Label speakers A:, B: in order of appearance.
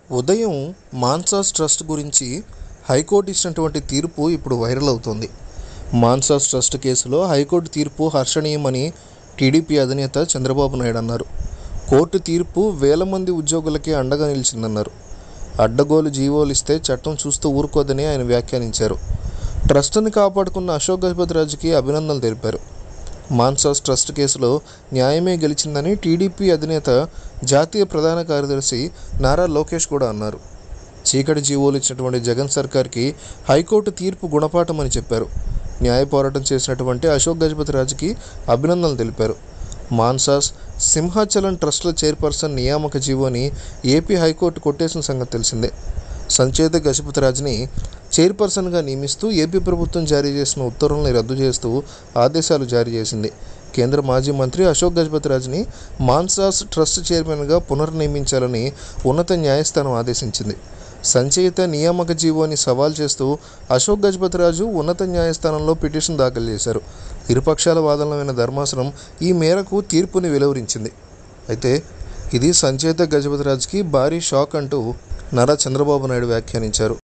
A: ఉదయం మాన్సాస్ ట్రస్ట్ గురించి హైకోర్టు ఇచ్చినటువంటి తీర్పు ఇప్పుడు వైరల్ అవుతోంది మాన్సాస్ ట్రస్ట్ కేసులో హైకోర్టు తీర్పు హర్షణీయమని టీడీపీ అధినేత చంద్రబాబు నాయుడు అన్నారు కోర్టు తీర్పు వేల మంది ఉద్యోగులకి అండగా నిలిచిందన్నారు అడ్డగోలు జీవోలు ఇస్తే చట్టం చూస్తూ ఊరుకోదని ఆయన వ్యాఖ్యానించారు ట్రస్టుని కాపాడుకున్న అశోక్ గజపతిరాజుకి అభినందనలు తెలిపారు మాన్సాస్ ట్రస్ట్ కేసులో న్యాయమే గెలిచిందని టీడీపీ అధినేత జాతీయ ప్రధాన కార్యదర్శి నారా లోకేష్ కూడా అన్నారు చీకటి జీవోలు ఇచ్చినటువంటి జగన్ సర్కార్కి హైకోర్టు తీర్పు గుణపాఠమని చెప్పారు న్యాయ పోరాటం చేసినటువంటి అశోక్ గజపతిరాజుకి అభినందనలు తెలిపారు మాన్సాస్ సింహాచలం ట్రస్టుల చైర్పర్సన్ నియామక జీవోని ఏపీ హైకోర్టు కొట్టేసిన సంగతి తెలిసిందే సంచేత గజపతిరాజుని చైర్పర్సన్గా నియమిస్తూ ఏపీ ప్రభుత్వం జారీ చేసిన ఉత్తర్వుల్ని రద్దు చేస్తూ ఆదేశాలు జారీ చేసింది కేంద్ర మాజీ మంత్రి అశోక్ గజపతిరాజుని మాన్సాస్ ట్రస్ట్ చైర్మన్గా పునర్నియమించాలని ఉన్నత న్యాయస్థానం ఆదేశించింది సంచయిత నియామక జీవోని సవాల్ చేస్తూ అశోక్ గజపతిరాజు ఉన్నత న్యాయస్థానంలో పిటిషన్ దాఖలు చేశారు ఇరుపక్షాల వాదనలైన ధర్మాసనం ఈ మేరకు తీర్పుని వెలువరించింది అయితే ఇది సంచేత గజపతిరాజుకి భారీ షాక్ అంటూ నారా చంద్రబాబు నాయుడు వ్యాఖ్యానించారు